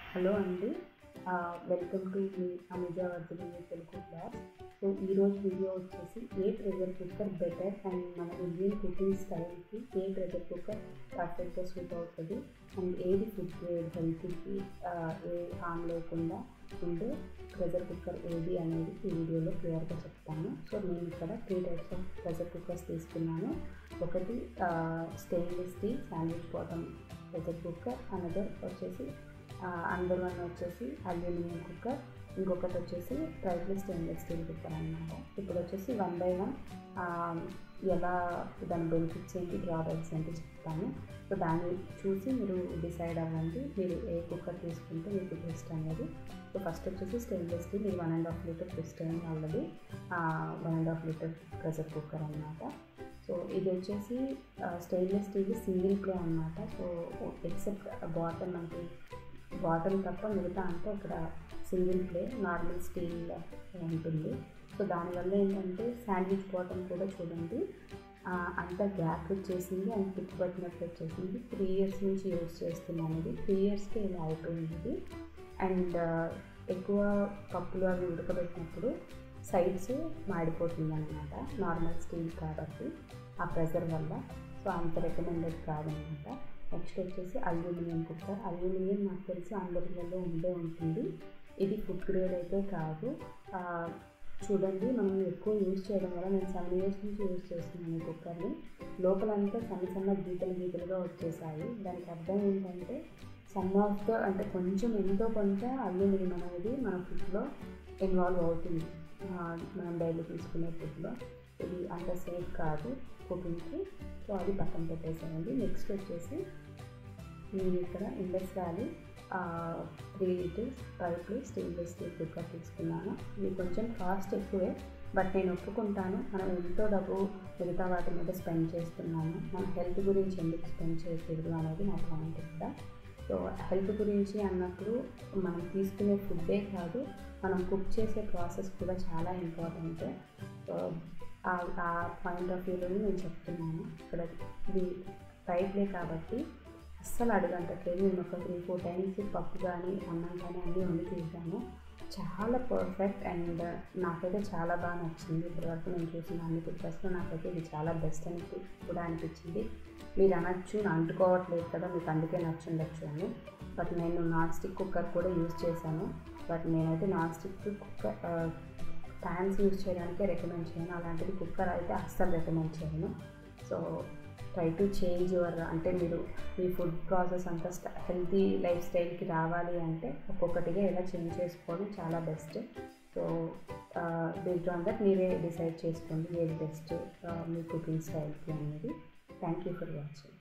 hello అండి welcome to మీ Anuja Vardhani Telugu class so ఈరోజు వీడియో వచ్చేసి ఏ ప్రెషర్ కుక్కర్ బెటర్ అండ్ మన ఇండియన్ కుకింగ్ స్టైల్కి ఏ ప్రెషర్ కుక్కర్ పర్ఫెక్ట్గా సూట్ అవుతుంది అండ్ ఏది ఫుడ్ గ్రేడ్ హెల్త్కి ఏ హామ్ లేకుండా ఉండే ప్రెషర్ కుక్కర్ ఏది అనేది ఈ వీడియోలో క్లియర్గా చెప్తాను సో నేను ఇక్కడ three types of pressure cookers తీసుకున్నాను ఒకటి stainless steel sandwich bottom pressure cooker another వచ్చేసి అందర్ వన్ వచ్చేసి అల్యూమినియం కుక్కర్ ఇంకొకటి వచ్చేసి ట్రైప్లెస్ స్టెయిన్లెస్ స్టీల్ కుక్కర్ అన్నమాట ఇప్పుడు వచ్చేసి వన్ బై వన్ ఎలా దాని బెనిఫిట్స్ ఏంటి డ్రాబ్యాక్స్ ఏంటి చెప్తాను సో దాన్ని చూసి మీరు డిసైడ్ అవ్వండి మీరు ఏ కుక్కర్ తీసుకుంటే మీకు బెస్ట్ అనేది సో ఫస్ట్ వచ్చేసి స్టెయిన్లెస్ స్టీల్ ఇది one and half litre best అయింది already one and half litre pressure cooker అనమాట సో ఇది వచ్చేసి స్టెయిన్లెస్ స్టీల్ సింగిల్ ప్లే అనమాట సో ఎక్సెప్ట్ బాటమ్ మనకి బాటమ్ తప్ప మిగతా అంతా ఇక్కడ సింగిల్ ప్లే నార్మల్ స్టీల్ ఉంటుంది సో దానివల్ల ఏంటంటే శాండ్విచ్ బాటమ్ కూడా చూడండి అంత గ్యాప్ వచ్చేసింది అండ్ టిక్ పట్టినట్టు వచ్చేసింది త్రీ ఇయర్స్ నుంచి యూజ్ చేస్తున్నాను ఇది త్రీ ఇయర్స్కి ఇలా అయిపోయింది అండ్ ఎక్కువ పప్పులు అవి ఉడకబెట్టినప్పుడు సైడ్స్ మాడిపోతుంది అనమాట నార్మల్ స్టీల్ కాబట్టి ఆ ప్రెషర్ వల్ల సో అంత రికమెండెడ్ కాదనమాట నెక్స్ట్ వచ్చేసి అల్యూమినియం కుక్కర్ అల్యూమినియం నాకు తెలిసి అందరిలో ఉండే ఉంటుంది ఇది ఫుడ్ గ్రేడ్ అయితే కాదు చూడండి మనం ఎక్కువ యూజ్ చేయడం వల్ల నేను సెవెన్ ఇయర్స్ నుంచి యూజ్ చేస్తున్నాను ఈ కుక్కర్ని లోపలంతా సన్న సన్న గీతలు గీతలుగా వచ్చేసాయి దానికి అర్థం ఏంటంటే సమ్ ఆఫ్ ద అంటే కొంచెం ఎంతో కొంత అల్యూమినియం అనేది మన ఫుడ్లో ఇన్వాల్వ్ అవుతుంది మనం డైలీ తీసుకునే ఫుడ్లో ఇది అంత సేఫ్ కాదు కుకింగ్కి సో అది పక్కన పెట్టేసానండి నెక్స్ట్ వచ్చేసి నేను ఇక్కడ ఇండస్ వ్యాలీ త్రీ లీటర్స్ పైపులు స్టెయిన్లెస్ స్టీల్ కుక్కర్ తీసుకున్నాను ఇది కొంచెం కాస్ట్ ఎక్కువే బట్ నేను ఒప్పుకుంటాను మనం ఎంతో డబ్బు మిగతా వాటి మీద స్పెండ్ చేస్తున్నాము మన హెల్త్ గురించి ఎందుకు స్పెండ్ చేయకూడదు అనేది నా పాయింట్ ఇక్కడ సో హెల్త్ గురించి అన్నప్పుడు మనం తీసుకునే ఫుడ్డే కాదు మనం కుక్ చేసే ప్రాసెస్ కూడా చాలా ఇంపార్టెంట్ సో ఆ పాయింట్ ఆఫ్ వ్యూలో నేను చెప్తున్నాను ఇక్కడ ఇది రైట్లే కాబట్టి అస్సలు అడగంటట్లేదు నేను ఒక త్రీ ఫోర్ టైమ్స్ పప్పు కానీ అన్నం కానీ అన్నీ వండి తీసాను చాలా పర్ఫెక్ట్ అండ్ నాకైతే చాలా బాగా నచ్చింది ఇప్పటివరకు నేను చూసిన అన్ని కుక్కర్స్లో నాకైతే ఇది చాలా బెస్ట్ అని కూడా అనిపించింది మీరు అనొచ్చు నా అంటుకోవట్లేదు కదా మీకు అందుకే నచ్చుండొచ్చు అని బట్ నేను నాన్ స్టిక్ కుక్కర్ కూడా యూజ్ చేశాను బట్ నేనైతే non stick cooker pans use చేయడానికే రికమెండ్ చేయను అలాంటిది కుక్కర్ అయితే అస్సలు రికమెండ్ చేయను so try to change your అంటే మీరు మీ ఫుడ్ ప్రాసెస్ అంతా హెల్తీ లైఫ్ స్టైల్కి రావాలి అంటే ఒక్కొక్కటిగా ఇలా చేంజ్ చేసుకోవడం చాలా best so based on that మీరే డిసైడ్ చేసుకోండి ఏది బెస్ట్ మీ కుకింగ్ స్టైల్కి అనేది థ్యాంక్ యూ ఫర్ వాచింగ్